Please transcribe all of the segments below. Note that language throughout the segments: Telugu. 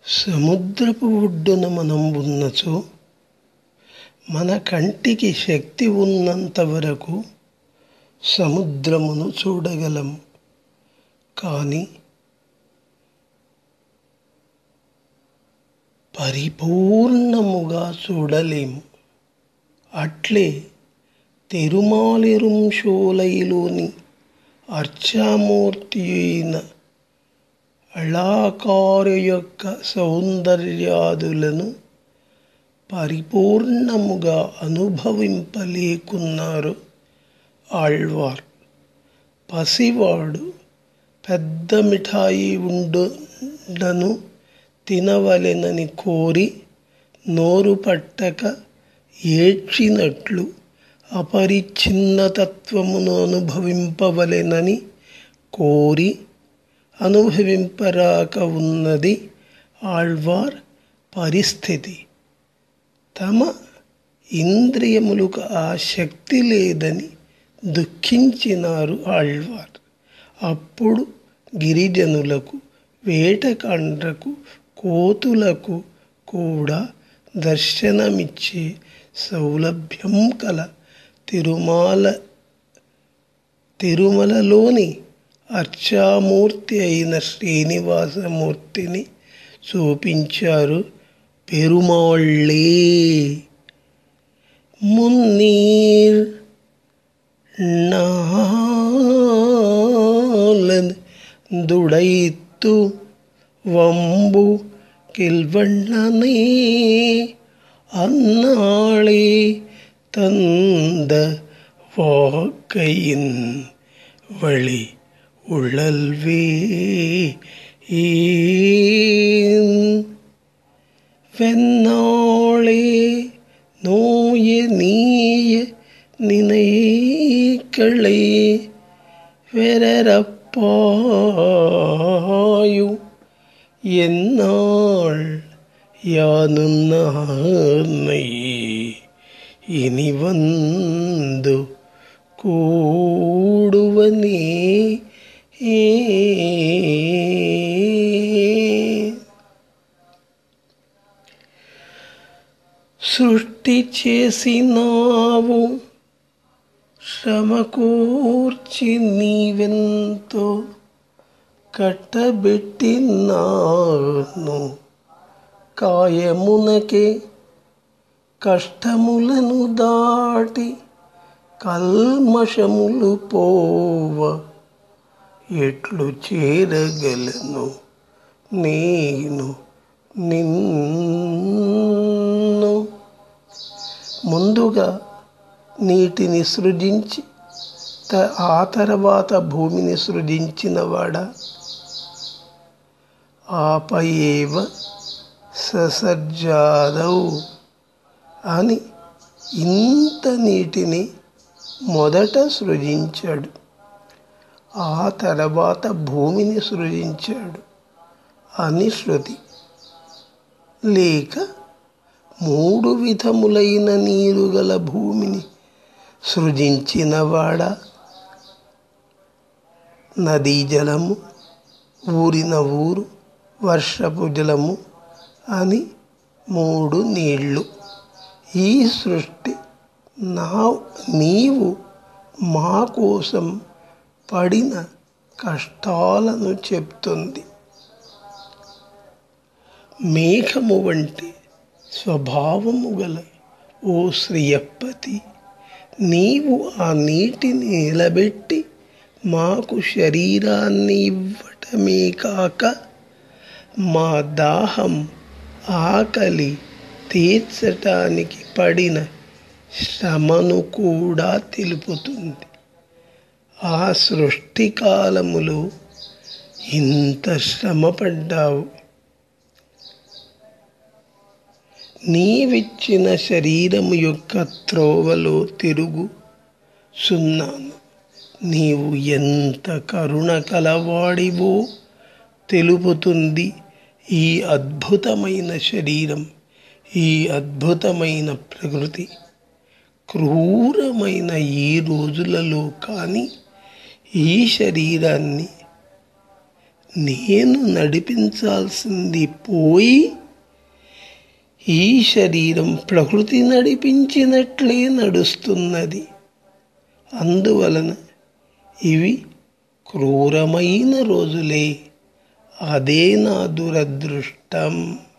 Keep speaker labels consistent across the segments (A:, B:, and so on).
A: సముద్రపు ఒడ్డున మనం ఉన్నచో మన కంటికి శక్తి ఉన్నంత వరకు సముద్రమును చూడగలం కానీ పరిపూర్ణముగా చూడలేము అట్లే తిరుమాలిరుం షోలైలోని అర్చామూర్తి అయిన అళాకారు యొక్క సౌందర్యాదులను పరిపూర్ణముగా అనుభవింపలేకున్నారు ఆళ్వార్ పసివాడు పెద్ద మిఠాయి ఉండను తినవలెనని కోరి నోరు పట్టక ఏడ్చినట్లు అపరిచ్ఛిన్నతత్వమును అనుభవింపవలెనని కోరి అనుభవింపరాక ఉన్నది ఆళ్వార్ పరిస్థితి తమ ఇంద్రియములకు ఆ శక్తి లేదని దుఃఖించినారు ఆళ్వార్ అప్పుడు గిరిజనులకు వేటకాండ్రకు కోతులకు కూడా దర్శనమిచ్చే సౌలభ్యం కల తిరుమాల తిరుమలలోని అర్చామూర్తి అయిన శ్రీనివాసమూర్తిని చూపించారు పెరుమాళ్ళే మున్నీర్ நாளன் துடைத்து வம்பு கில்வண்ணனே அந்நாளே தந்த வாக்கையின் வழி உழல்வே வெண்ணாளே நோய நீய நினைக்களை வெரப்பாயு என்னாள் யானுன்னை இனி வந்து கூடுவனே సృష్టి చేసినావు శ్రమకూర్చి నీవెంతో కట్టబెట్టినాను కాయమునకే కష్టములను దాటి కల్మషములు పోవ ఎట్లు చేరగలను నేను నిన్ను ముందుగా నీటిని సృజించి త- ఆ తర్వాత భూమిని సృజించినవాడా ఆపయేవ ససర్జాదౌ అని ఇంత నీటిని మొదట సృజించాడు ఆ తర్వాత భూమిని సృజించాడు అని శృతి లేక మూడు విధములైన నీరు గల భూమిని సృజించినవాడా నదీ జలము ఊరిన ఊరు వర్షపు జలము అని మూడు నీళ్ళు ఈ సృష్టి నా నీవు మా కోసం పడిన కష్టాలను చెప్తుంది మేఘము వంటి స్వభావము గల ఓ శ్రీయప్పతి నీవు ఆ నీటిని నిలబెట్టి మాకు శరీరాన్ని ఇవ్వటమే కాక మా దాహం ఆకలి తీర్చటానికి పడిన శ్రమను కూడా తెలుపుతుంది ఆ సృష్టి కాలములో ఇంత శ్రమపడ్డావు నీవిచ్చిన శరీరము యొక్క త్రోవలో తిరుగు సున్నాను నీవు ఎంత కరుణ కలవాడివో తెలుపుతుంది ఈ అద్భుతమైన శరీరం ఈ అద్భుతమైన ప్రకృతి క్రూరమైన ఈ రోజులలో కానీ ఈ శరీరాన్ని నేను నడిపించాల్సింది పోయి ఈ శరీరం ప్రకృతి నడిపించినట్లే నడుస్తున్నది అందువలన ఇవి క్రూరమైన రోజులే అదే నా దురదృష్టం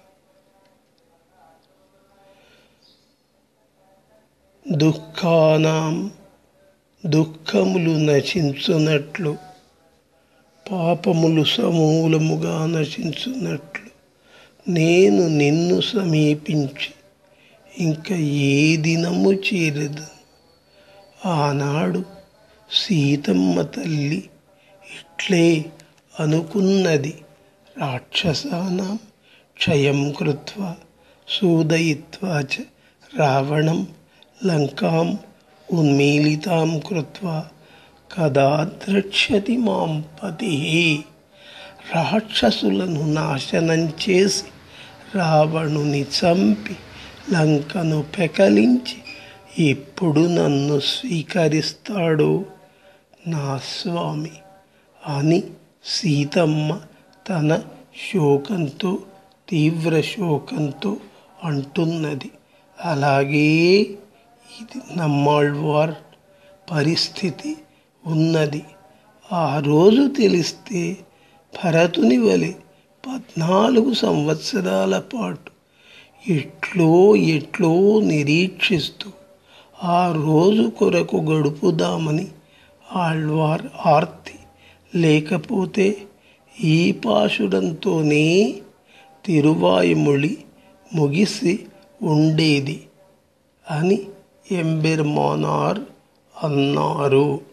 A: దుఃఖానాం దుఃఖములు నశించునట్లు పాపములు సమూలముగా నశించున్నట్లు నేను నిన్ను సమీపించి ఇంకా ఏ దినము చేరదు ఆనాడు సీతమ్మ తల్లి ఇట్లే అనుకున్నది రాక్షసానాం క్షయం కృత్వా సూదయిత్వా చ రావణం లంకాం ఉన్మీలితాం కృత్వా కదా ద్రక్ష్యతి మాం పతి రాక్షసులను నాశనం చేసి రావణుని చంపి లంకను పెకలించి ఎప్పుడు నన్ను స్వీకరిస్తాడో నా స్వామి అని సీతమ్మ తన శోకంతో తీవ్ర శోకంతో అంటున్నది అలాగే ఇది నమ్మాళ్వార్ పరిస్థితి ఉన్నది ఆ రోజు తెలిస్తే భరతుని వలె పద్నాలుగు సంవత్సరాల పాటు ఎట్లో ఎట్లో నిరీక్షిస్తూ ఆ రోజు కొరకు గడుపుదామని ఆళ్వార్ ఆర్తి లేకపోతే ఈ పాశురంతోనే తిరువాయుమొళి ముగిసి ఉండేది అని ఎంబెర్మానార్ అన్నారు